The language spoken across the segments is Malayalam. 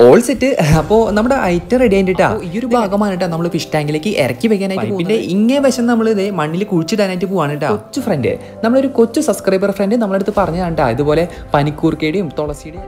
ഓൾ സെറ്റ് അപ്പോൾ നമ്മുടെ ഐറ്റം റെഡി ആയിട്ടാ ഈ ഒരു ഭാഗമാണ് കേട്ടോ നമ്മൾ ഫിഷ് ടാങ്കിലേക്ക് ഇറക്കി വെക്കാനായിട്ട് പിന്നെ ഇങ്ങേ വശം നമ്മൾ ഇത് മണ്ണിൽ കുഴിച്ചിടാനായിട്ട് പോവാണ് കേട്ടോ കൊച്ചു ഫ്രണ്ട് നമ്മളൊരു കൊച്ചു സബ്സ്ക്രൈബർ ഫ്രണ്ട് നമ്മളടുത്ത് പറഞ്ഞതാണ് കേട്ടോ ഇതുപോലെ പനിക്കൂർക്കയുടെയും തുളസിയുടെയും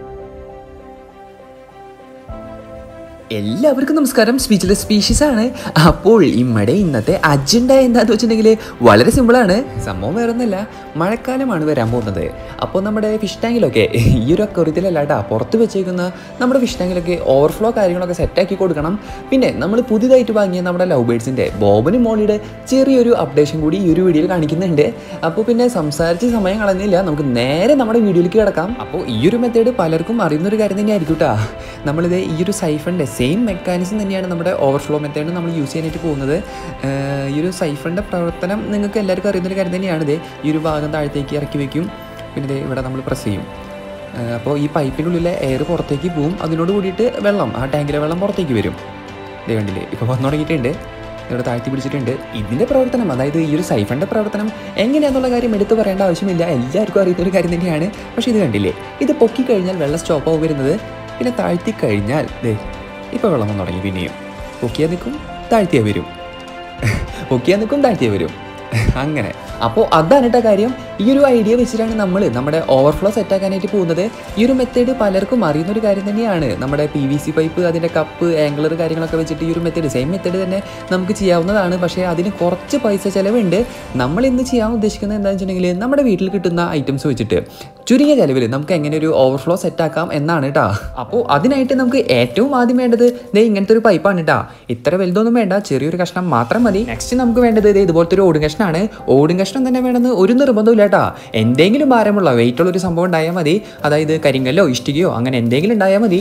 എല്ലാവർക്കും നമസ്കാരം സ്പീച്ച്ലെസ് സ്പീഷീസ് ആണ് അപ്പോൾ ഇമ്മടെ ഇന്നത്തെ അജണ്ട എന്താന്ന് വെച്ചിട്ടുണ്ടെങ്കിൽ വളരെ സിമ്പിളാണ് സംഭവം വേറെ ഒന്നുമല്ല മഴക്കാലമാണ് വരാൻ പോകുന്നത് അപ്പോൾ നമ്മുടെ ഫിഷ് ടാങ്കിലൊക്കെ ഈ ഒരു അക്വറിയത്തിലല്ല കേട്ടോ പുറത്ത് വെച്ചേക്കുന്ന നമ്മുടെ ഫിഷ് ടാങ്കിലൊക്കെ ഓവർഫ്ലോ കാര്യങ്ങളൊക്കെ സെറ്റാക്കി കൊടുക്കണം പിന്നെ നമ്മൾ പുതിയതായിട്ട് വാങ്ങിയ നമ്മുടെ ലവ് ബേഡ്സിൻ്റെ ബോബനും മോളിയുടെ ചെറിയൊരു അപ്ഡേഷൻ കൂടി ഈ ഒരു വീഡിയോയിൽ കാണിക്കുന്നുണ്ട് അപ്പോൾ പിന്നെ സംസാരിച്ച് സമയം കളഞ്ഞില്ല നമുക്ക് നേരെ നമ്മുടെ വീഡിയോയിലേക്ക് കിടക്കാം അപ്പോൾ ഈ ഒരു മെത്തേഡ് പലർക്കും അറിയുന്ന ഒരു കാര്യം തന്നെയായിരിക്കും കേട്ടോ നമ്മളിത് ഈ ഒരു സൈഫണിൻ്റെ സെയിം മെക്കാനിസം തന്നെയാണ് നമ്മുടെ ഓവർഫ്ലോ മെത്തേഡ് നമ്മൾ യൂസ് ചെയ്യാനായിട്ട് പോകുന്നത് ഏഹ് ഈ ഒരു സൈഫണിൻ്റെ പ്രവർത്തനം നിങ്ങൾക്ക് എല്ലാവർക്കും അറിയുന്നൊരു കാര്യം തന്നെയാണ് ഇത് ഈ ഒരു ഭാഗം താഴത്തേക്ക് ഇറക്കി വെക്കും പിന്നെ ഇത് ഇവിടെ നമ്മൾ പ്രസ് ചെയ്യും ഏഹ് അപ്പോൾ ഈ പൈപ്പിൻ്റെ ഉള്ളിലെ എയർ പുറത്തേക്ക് പോവും അതിനോട് കൂടിയിട്ട് വെള്ളം ആ ടാങ്കിലെ വെള്ളം പുറത്തേക്ക് വരും ഇത് കണ്ടില്ലേ ഇപ്പോൾ വന്നു തുടങ്ങിയിട്ടുണ്ട് ഇവിടെ താഴ്ത്തി പിടിച്ചിട്ടുണ്ട് ഇതിൻ്റെ പ്രവർത്തനം അതായത് ഈ ഒരു സൈഫണിൻ്റെ പ്രവർത്തനം എങ്ങനെയാണെന്നുള്ള കാര്യം എടുത്തു പറയേണ്ട ആവശ്യമില്ല എല്ലാവർക്കും അറിയുന്ന ഒരു കാര്യം തന്നെയാണ് പക്ഷേ ഇത് കണ്ടില്ലേ ഇത് പൊക്കി കഴിഞ്ഞാൽ വെള്ളം സ്റ്റോപ്പ് ആവും വരുന്നത് പിന്നെ താഴ്ത്തി കഴിഞ്ഞാൽ ദേ ഇപ്പോൾ വെള്ളം വന്ന് തുടങ്ങി പിന്നെയും പൊക്കിയാൽ നിൽക്കും താഴ്ത്തിയാൽ വരും പൊക്കിയാൽ നിൽക്കും താഴ്ത്തിയാൽ വരും അങ്ങനെ അപ്പോൾ അതാണ് കേട്ടോ കാര്യം ഈ ഒരു ഐഡിയ വെച്ചിട്ടാണ് നമ്മൾ നമ്മുടെ ഓവർഫ്ലോ സെറ്റാക്കാനായിട്ട് പോകുന്നത് ഈ ഒരു മെത്തേഡ് പലർക്കും അറിയുന്ന ഒരു കാര്യം തന്നെയാണ് നമ്മുടെ പി വി സി പൈപ്പ് അതിൻ്റെ കപ്പ് ആംഗിളർ കാര്യങ്ങളൊക്കെ വെച്ചിട്ട് ഈ ഒരു മെത്തേഡ് സെയിം മെത്തേഡ് തന്നെ നമുക്ക് ചെയ്യാവുന്നതാണ് പക്ഷേ അതിന് കുറച്ച് പൈസ ചിലവുണ്ട് നമ്മൾ ഇന്ന് ചെയ്യാൻ ഉദ്ദേശിക്കുന്നത് എന്താണെന്ന് വെച്ചിട്ടുണ്ടെങ്കിൽ നമ്മുടെ വീട്ടിൽ കിട്ടുന്ന ഐറ്റംസ് വെച്ചിട്ട് ചുരുങ്ങിയ ചിലവിൽ നമുക്ക് എങ്ങനെ ഒരു ഓവർഫ്ലോ സെറ്റാക്കാം എന്നാണ് കേട്ടോ അപ്പോൾ അതിനായിട്ട് നമുക്ക് ഏറ്റവും ആദ്യം വേണ്ടത് ദേ ഇങ്ങനത്തെ ഒരു പൈപ്പാണ് കേട്ടോ ഇത്ര വലുതൊന്നും വേണ്ട ചെറിയൊരു കഷ്ണം മാത്രം മതി നെക്സ്റ്റ് നമുക്ക് വേണ്ടത് ദേ ഇതുപോലത്തെ ഒരു ഓടും കഷ്ണമാണ് ഓടും കഷ്ണം തന്നെ വേണമെന്ന് ഒരു നിർബന്ധമില്ല കേട്ടോ എന്തെങ്കിലും ഭാരമുള്ള വെയിറ്റ് ഉള്ള ഒരു സംഭവം ഉണ്ടായാൽ മതി അതായത് കരിങ്കല്ലോ ഇഷ്ടികയോ അങ്ങനെ എന്തെങ്കിലും ഉണ്ടായാൽ മതി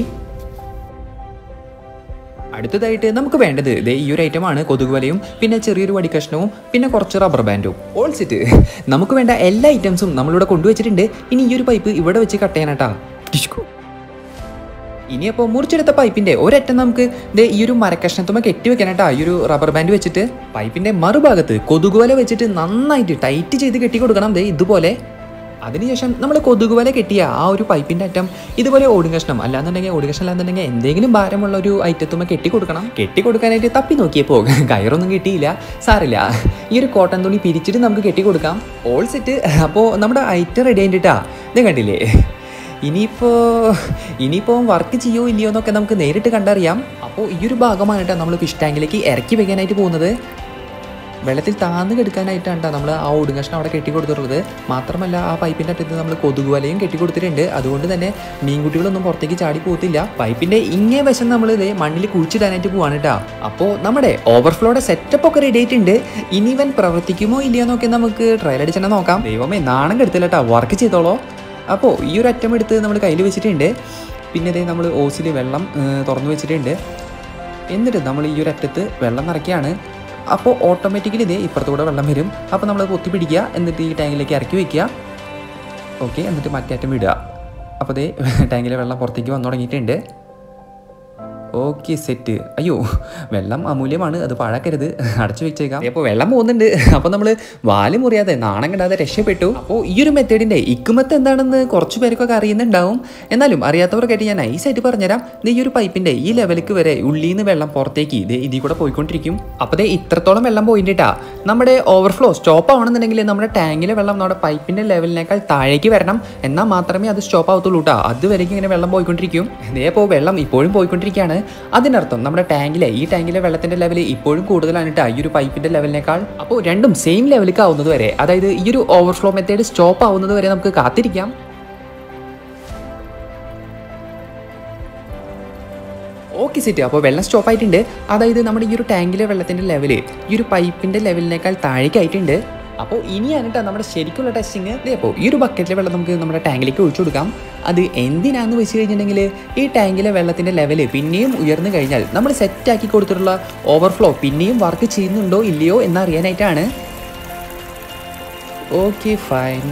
അടുത്തതായിട്ട് നമുക്ക് വേണ്ടത് ദേ ഈ ഒരു ഐറ്റമാണ് കൊതുക് വലയും പിന്നെ ചെറിയൊരു വടിക്കഷ്ണവും പിന്നെ കുറച്ച് റബ്ബർ ബാൻഡും ഓൾ സെറ്റ് നമുക്ക് വേണ്ട എല്ലാ ഐറ്റംസും നമ്മളിവിടെ കൊണ്ടുവച്ചിട്ടുണ്ട് ഇനി ഈ ഒരു പൈപ്പ് ഇവിടെ വെച്ച് കട്ട് ചെയ്യാനാട്ടാ ടിഷ്കു ഇനിയപ്പോൾ മുറിച്ചെടുത്ത പൈപ്പിന്റെ ഒരറ്റം നമുക്ക് ദേ ഈ ഒരു മരക്കഷ്ണത്തുമ്മ കെട്ടി വെക്കാനായിട്ടാ ഈ ഒരു റബ്ബർ ബാൻഡ് വെച്ചിട്ട് പൈപ്പിന്റെ മറുഭാഗത്ത് കൊതുകുവല വെച്ചിട്ട് നന്നായിട്ട് ടൈറ്റ് ചെയ്ത് കെട്ടി കൊടുക്കണം ദേ ഇതുപോലെ അതിനുശേഷം നമ്മൾ കൊതുകുവല കെട്ടിയ ആ ഒരു പൈപ്പിന്റെ അറ്റം ഇതുപോലെ ഓടും കഷ്ണം അല്ലാന്നുണ്ടെങ്കിൽ ഓടും കഷ്ണം അല്ലാന്നുണ്ടെങ്കിൽ എന്തെങ്കിലും ഭാരമുള്ള ഒരു ഐറ്റത്തുമ്മ കെട്ടി കൊടുക്കണം കെട്ടി കൊടുക്കാനായിട്ട് തപ്പി നോക്കിയപ്പോൾ കയറൊന്നും കിട്ടിയില്ല സാറില്ല ഈ ഒരു കോട്ടൺ തുണി പിരിച്ചിട്ട് നമുക്ക് കെട്ടി കൊടുക്കാം ഓൾ സെറ്റ് അപ്പോൾ നമ്മുടെ ഐറ്റം റെഡി ആയിട്ടാ ഇത് കണ്ടില്ലേ ഇനിയിപ്പോൾ ഇനിയിപ്പോൾ വർക്ക് ചെയ്യോ ഇല്ലയോ എന്നൊക്കെ നമുക്ക് നേരിട്ട് കണ്ടറിയാം അപ്പോൾ ഈ ഒരു ഭാഗമാണ് കേട്ടോ നമ്മൾ ഫിഷ് ടാങ്കിലേക്ക് ഇറക്കി വെക്കാനായിട്ട് പോകുന്നത് വെള്ളത്തിൽ താന്ന് കെടുക്കാനായിട്ടാണ് ട്ടോ നമ്മൾ ആ ഓടും കഷ്ണം അവിടെ കെട്ടി കൊടുത്തിട്ടുള്ളത് മാത്രമല്ല ആ പൈപ്പിൻ്റെ അറ്റത്ത് നമ്മൾ കൊതുക് വലയും കെട്ടി കൊടുത്തിട്ടുണ്ട് അതുകൊണ്ട് തന്നെ മീൻകുട്ടികളൊന്നും പുറത്തേക്ക് ചാടി പോകത്തില്ല പൈപ്പിൻ്റെ ഇങ്ങേ വശം നമ്മൾ ഇത് മണ്ണിൽ കുഴിച്ചിടാനായിട്ട് പോവാണ് കേട്ടോ അപ്പോൾ നമ്മുടെ ഓവർഫ്ലോയുടെ സെറ്റപ്പ് ഒക്കെ റെഡി ആയിട്ടുണ്ട് ഇനി ഇവൻ പ്രവർത്തിക്കുമോ ഇല്ലയോ എന്നൊക്കെ നമുക്ക് ട്രയൽ അടിച്ചെന്നെ നോക്കാം ദൈവമേ നാണം കെടുത്തില്ല കേട്ടോ വർക്ക് ചെയ്തോളോ അപ്പോൾ ഈ ഒരു അറ്റം എടുത്ത് നമ്മൾ കയ്യിൽ വെച്ചിട്ടുണ്ട് പിന്നെ ഇതേ നമ്മൾ ഓസിൽ വെള്ളം ഏർ, തുറന്നു വെച്ചിട്ടുണ്ട് എന്നിട്ട് നമ്മൾ ഈ ഒരു അറ്റത്ത് വെള്ളം നിറയ്ക്കുകയാണ് അപ്പോൾ ഓട്ടോമാറ്റിക്കലി ഇതേ ഇപ്പുറത്തൂടെ വെള്ളം വരും അപ്പോൾ നമ്മൾ പൊത്തി പിടിക്കുക എന്നിട്ട് ഈ ടാങ്കിലേക്ക് ഇറക്കി വെക്കുക ഓക്കെ എന്നിട്ട് മറ്റേ അറ്റം വിടുക അപ്പോൾ ദേ ടാങ്കിലെ വെള്ളം പുറത്തേക്ക് വന്നു തുടങ്ങിയിട്ടുണ്ട് ഓക്കെ സെറ്റ് അയ്യോ വെള്ളം അമൂല്യമാണ് അത് പാഴാക്കരുത് അടച്ചു വെച്ചേക്കാം അപ്പോൾ വെള്ളം പോകുന്നുണ്ട് അപ്പോൾ നമ്മൾ വാല് മുറിയാതെ നാണം കിടാതെ രക്ഷപ്പെട്ടു അപ്പോൾ ഈ ഒരു മെത്തേഡിൻ്റെ ഇക്കുമത്ത് എന്താണെന്ന് കുറച്ച് പേർക്കൊക്കെ അറിയുന്നുണ്ടാവും എന്നാലും അറിയാത്തവർക്കായിട്ട് ഞാൻ നൈസായിട്ട് പറഞ്ഞുതരാം ദേ ഈ ഒരു പൈപ്പിൻ്റെ ഈ ലെവലിക്ക് വരെ ഉള്ളിൽ നിന്ന് വെള്ളം പുറത്തേക്ക് ഇത് ഇതിൽ കൂടെ പോയിക്കൊണ്ടിരിക്കും അപ്പോൾ ദേ ഇത്രത്തോളം വെള്ളം പോയിട്ടാ നമ്മുടെ ഓവർഫ്ലോ സ്റ്റോപ്പ് ആവണമെന്നുണ്ടെങ്കിൽ നമ്മുടെ ടാങ്കിലെ വെള്ളം നമ്മുടെ പൈപ്പിൻ്റെ ലെവലിനേക്കാൾ താഴേക്ക് വരണം എന്നാൽ മാത്രമേ അത് സ്റ്റോപ്പ് ആവത്തുള്ളൂ കേട്ടോ അതുവരേക്കും ഇങ്ങനെ വെള്ളം പോയിക്കൊണ്ടിരിക്കും ഇതേ ഇപ്പോൾ വെള്ളം ഇപ്പോഴും പോയിക്കൊണ്ടിരിക്കുകയാണ് അതിനർത്ഥം നമ്മുടെ ടാങ്കിലെ ഈ ടാങ്കിലെ വെള്ളത്തിന്റെ ലെവൽ ഇപ്പോഴും കൂടുതലാണ് കേട്ടോ ഈ ഒരു പൈപ്പിന്റെ ലെവലിനേക്കാൾ അപ്പോൾ രണ്ടും സെയിം ലെവലിലേക്ക് ആവുന്നത് വരെ അതായത് ഈ ഒരു ഓവർഫ്ലോ മെത്തേഡ് സ്റ്റോപ്പ് ആവുന്നത് വരെ നമുക്ക് കാത്തിരിക്കാം ഓക്കെ സെറ്റ് അപ്പോൾ വെള്ളം സ്റ്റോപ്പ് ആയിട്ടുണ്ട് അതായത് നമ്മുടെ ഈ ഒരു ടാങ്കിലെ വെള്ളത്തിൻ്റെ ലെവല് ഈ ഒരു പൈപ്പിൻ്റെ ലെവലിനേക്കാൾ താഴേക്കായിട്ടുണ്ട് അപ്പോൾ ഇനിയാണ് കേട്ടോ നമ്മുടെ ശരിക്കുള്ള ടെസ്റ്റിങ് അപ്പോൾ ഈ ഒരു ബക്കറ്റിലെ വെള്ളം നമുക്ക് നമ്മുടെ ടാങ്കിലേക്ക് ഒഴിച്ചു കൊടുക്കാം അത് എന്തിനാന്ന് വെച്ച് കഴിഞ്ഞിട്ടുണ്ടെങ്കിൽ ഈ ടാങ്കിലെ വെള്ളത്തിൻ്റെ ലെവല് പിന്നെയും ഉയർന്നു കഴിഞ്ഞാൽ നമ്മൾ സെറ്റാക്കി കൊടുത്തിട്ടുള്ള ഓവർഫ്ലോ പിന്നെയും വർക്ക് ചെയ്യുന്നുണ്ടോ ഇല്ലയോ എന്നറിയാനായിട്ടാണ് ഓക്കെ ഫൈൻ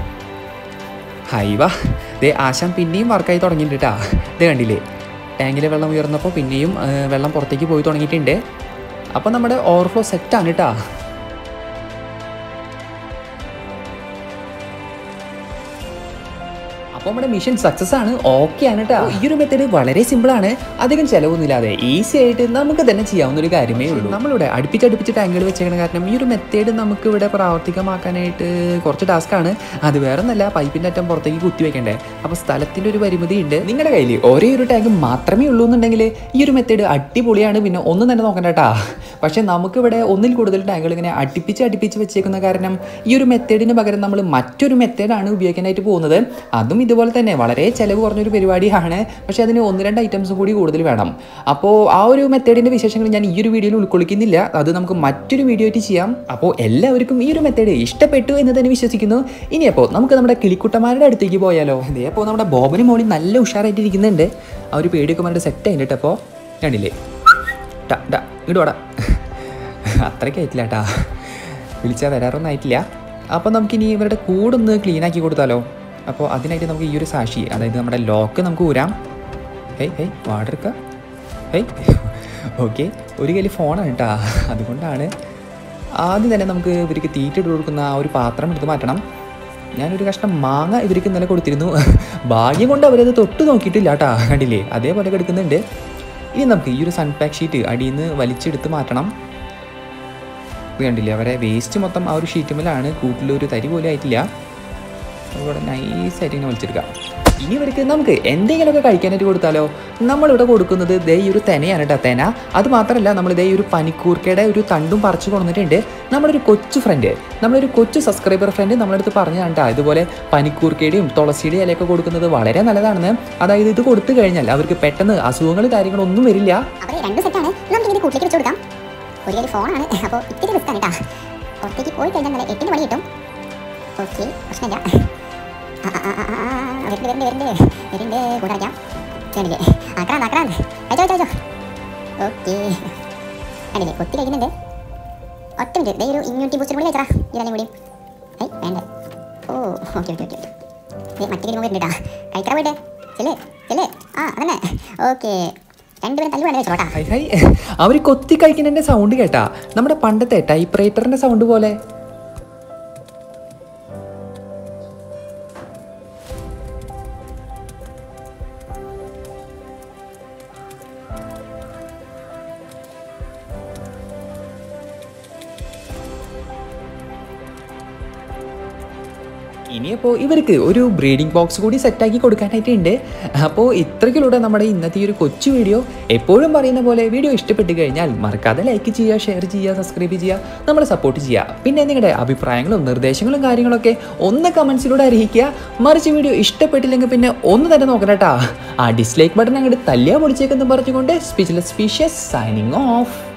ഹൈവാ ദേ ആശാൻ പിന്നെയും വർക്കായി തുടങ്ങിയിട്ടുണ്ട് കേട്ടാ ഇത് കണ്ടില്ലേ ടാങ്കിലെ വെള്ളം ഉയർന്നപ്പോൾ പിന്നെയും ആ, വെള്ളം പുറത്തേക്ക് പോയി തുടങ്ങിയിട്ടുണ്ട് അപ്പോൾ നമ്മുടെ ഓവർഫ്ലോ സെറ്റാണ് കേട്ടാ അപ്പോൾ അപ്പോൾ നമ്മുടെ മിഷൻ സക്സസ് ആണ് ഓക്കെ ആണ് കേട്ടോ ഈ ഒരു മെത്തേഡ് വളരെ സിമ്പിൾ ആണ് അധികം ചിലവൊന്നുമില്ലാതെ ഈസി ആയിട്ട് നമുക്ക് തന്നെ ചെയ്യാവുന്ന ഒരു കാര്യമേ ഉള്ളൂ നമ്മളിവിടെ അടുപ്പിച്ചടുപ്പിച്ച് ടാങ്കുകൾ വെച്ചേക്കണ കാരണം ഈ ഒരു മെത്തേഡ് നമുക്ക് ഇവിടെ പ്രാവർത്തികമാക്കാനായിട്ട് കുറച്ച് ടാസ്ക് ആണ് അത് വേറെ ഒന്നല്ല പൈപ്പിൻ്റെ അറ്റം പുറത്തേക്ക് കുത്തി വെക്കണ്ടേ അപ്പോൾ സ്ഥലത്തിൻ്റെ ഒരു പരിമിതി ഉണ്ട് നിങ്ങളുടെ കയ്യിൽ ഒരേ ഒരു ടാങ്ക് മാത്രമേ ഉള്ളൂ എന്നുണ്ടെങ്കിൽ ഈ ഒരു മെത്തേഡ് അടിപൊളിയാണ് പിന്നെ ഒന്നും തന്നെ നോക്കണ്ട കേട്ടാ പക്ഷേ നമുക്കിവിടെ ഒന്നിൽ കൂടുതൽ ടാങ്കുകൾ ഇങ്ങനെ അടുപ്പിച്ച് അടുപ്പിച്ച് വെച്ചേക്കുന്ന കാരണം ഈ ഒരു മെത്തേഡിന് പകരം നമ്മൾ മറ്റൊരു മെത്തേഡാണ് ഉപയോഗിക്കാനായിട്ട് പോകുന്നത് അതും ഇതുപോലെ തന്നെ വളരെ ചിലവ് കുറഞ്ഞൊരു പരിപാടിയാണ് പക്ഷേ അതിന് ഒന്ന് രണ്ട് ഐറ്റംസ് കൂടി കൂടുതൽ വേണം അപ്പോൾ ആ ഒരു മെത്തേഡിൻ്റെ വിശേഷങ്ങൾ ഞാൻ ഈ ഒരു വീഡിയോയിൽ ഉൾക്കൊള്ളിക്കുന്നില്ല അത് നമുക്ക് മറ്റൊരു വീഡിയോ ആയിട്ട് ചെയ്യാം അപ്പോൾ എല്ലാവർക്കും ഈ ഒരു മെത്തേഡ് ഇഷ്ടപ്പെട്ടു എന്ന് തന്നെ വിശ്വസിക്കുന്നു ഇനിയപ്പോൾ നമുക്ക് നമ്മുടെ കിളിക്കുട്ടന്മാരുടെ അടുത്തേക്ക് പോയാലോ ഇതേ അപ്പോൾ നമ്മുടെ ബോബന് മോളി നല്ല ഉഷാറായിട്ട് ഇരിക്കുന്നുണ്ട് ആ ഒരു പേടിയൊക്കെ പറഞ്ഞിട്ട് സെറ്റ് ആയിട്ട് അപ്പോൾ കണ്ടില്ലേ ടാ ടാ ഇങ്ങോട്ട് വാടാ അത്രയ്ക്ക് ആയിട്ടില്ല കേട്ടാ വിളിച്ചാൽ വരാറൊന്നും ആയിട്ടില്ല അപ്പോൾ നമുക്കിനി ഇവരുടെ കൂടൊന്ന് ക്ലീൻ ആക്കി കൊടുത്താലോ അപ്പോൾ അതിനായിട്ട് നമുക്ക് ഈ ഒരു സാക്ഷി അതായത് നമ്മുടെ ലോക്ക് നമുക്ക് ഊരാം ഹേയ് ഹേയ് വാടെടുക്കുക ഹേയ് ഓക്കെ ഒരു കയ്യിൽ ഫോണാണ് കേട്ടാ അതുകൊണ്ടാണ് ആദ്യം തന്നെ നമുക്ക് ഇവർക്ക് തീറ്റ ഇട്ട് കൊടുക്കുന്ന ആ ഒരു പാത്രം എടുത്ത് മാറ്റണം ഞാനൊരു കഷ്ണം മാങ്ങ ഇവർക്ക് ഇന്നലെ കൊടുത്തിരുന്നു ഭാഗ്യം കൊണ്ട് അവരത് തൊട്ട് നോക്കിയിട്ടില്ല കേട്ടാ കണ്ടില്ലേ അതേപോലെ കിടക്കുന്നുണ്ട് ഇനി നമുക്ക് ഈ ഒരു സൺപാക്ക് ഷീറ്റ് അടിയിൽ നിന്ന് വലിച്ചെടുത്ത് മാറ്റണം ഇത് കണ്ടില്ലേ അവരെ വേസ്റ്റ് മൊത്തം ആ ഒരു ഷീറ്റുമലാണ് കൂട്ടിലൊരു തരി പോലും ആയിട്ടില്ല ഇവിടെ നൈസായിട്ട് ഇങ്ങനെ വലിച്ചെടുക്കാം ഇനി ഇവർക്ക് നമുക്ക് എന്തെങ്കിലുമൊക്കെ കഴിക്കാനായിട്ട് കൊടുത്താലോ നമ്മളിവിടെ കൊടുക്കുന്നത് ദേ ഈ ഒരു തെനയാണ് കേട്ടോ തെന അത് മാത്രമല്ല നമ്മൾ ദേ ഈ ഒരു പനിക്കൂർക്കയുടെ ഒരു തണ്ടും പറിച്ചു കൊണ്ടുവന്നിട്ടുണ്ട് നമ്മുടെ ഒരു കൊച്ചു ഫ്രണ്ട് നമ്മളൊരു കൊച്ചു സബ്സ്ക്രൈബർ ഫ്രണ്ട് നമ്മളടുത്ത് പറഞ്ഞതാണ് കേട്ടോ ഇതുപോലെ പനിക്കൂർക്കയുടെയും തുളസിയുടെയും ഇലയൊക്കെ കൊടുക്കുന്നത് വളരെ നല്ലതാണെന്ന് അതായത് ഇത് കൊടുത്തു കഴിഞ്ഞാൽ അവർക്ക് പെട്ടെന്ന് അസുഖങ്ങൾ കാര്യങ്ങളൊന്നും വരില്ല അവരെ രണ്ട് സെറ്റാണ് നമുക്ക് ഇങ്ങനെ കൂട്ടിലേക്ക് വെച്ച് കൊടുക്കാം ഒരു കയ്യിൽ ഫോണാണ് അപ്പോൾ ഇത്തിരി റിസ്ക് ആണ് കേട്ടോ പുറത്തേക്ക് പോയി കഴിഞ്ഞാൽ നല്ല എട്ടിന് പണി കിട്ടും ഓക്കെ പ്രശ്നമില്ല ആ, ആ, ആ, ആ, ആ, വരുന്നുണ്ട് വരുന്നുണ്ട് വരുന്നുണ്ട് വരുന്നുണ്ട് കൂടെ അടയ്ക്കാം കണ്ടില്ലേ ആക്രാന്ത് ആക്രാന്ത് അയച്ചോ അയച്ചോ അയച്ചോ ഓക്കെ കണ്ടില്ലേ കൊത്തി കഴിക്കുന്നുണ്ട് ഒറ്റ മിനിറ്റ് ദേ ഒരു ഇമ്മ്യൂണിറ്റി ബൂസ്റ്റർ കൂടി കഴിച്ചടാ ഇതെല്ലാം കൂടി ഏയ് വേണ്ട ഓ ഓക്കെ ഓക്കെ ഓക്കെ ഓക്കെ മറ്റേ കിലോ വരുന്നുണ്ട് കേട്ടാ കഴിക്കാൻ പോയിട്ട് ചെല്ലേ ചെല്ലേ ആ അതന്നെ ഓക്കെ രണ്ടുപേരും തല്ലി വേണ്ട വെച്ചോട്ടാ ഹൈ ഹൈ അവർ കൊത്തി കഴിക്കുന്നതിൻ്റെ സൗണ്ട് കേട്ടാ നമ്മുടെ പണ്ടത്തെ ടൈപ്പ് റൈറ്ററിൻ്റെ സൗണ്ട് പോലെ ഇനിയപ്പോൾ ഇവർക്ക് ഒരു ബ്രീഡിംഗ് ബോക്സ് കൂടി സെറ്റാക്കി കൊടുക്കാനായിട്ടുണ്ട് അപ്പോൾ ഇത്രയ്ക്കുള്ളൂടെ നമ്മുടെ ഇന്നത്തെ ഈ ഒരു കൊച്ചു വീഡിയോ എപ്പോഴും പറയുന്ന പോലെ വീഡിയോ ഇഷ്ടപ്പെട്ട് കഴിഞ്ഞാൽ മറക്കാതെ ലൈക്ക് ചെയ്യുക ഷെയർ ചെയ്യുക സബ്സ്ക്രൈബ് ചെയ്യുക നമ്മളെ സപ്പോർട്ട് ചെയ്യുക പിന്നെ നിങ്ങളുടെ അഭിപ്രായങ്ങളും നിർദ്ദേശങ്ങളും കാര്യങ്ങളൊക്കെ ഒന്ന് കമൻസിലൂടെ അറിയിക്കുക മറിച്ച് വീഡിയോ ഇഷ്ടപ്പെട്ടില്ലെങ്കിൽ പിന്നെ ഒന്ന് തന്നെ നോക്കണേട്ടാ ആ ഡിസ്ലൈക്ക് ബട്ടൺ അങ്ങോട്ട് തല്ലിയാ പൊളിച്ചേക്കെന്ന് പറഞ്ഞുകൊണ്ട് സ്പീച്ച്ലെസ് സ്പീഷ്യസ് സൈനിങ് ഓഫ്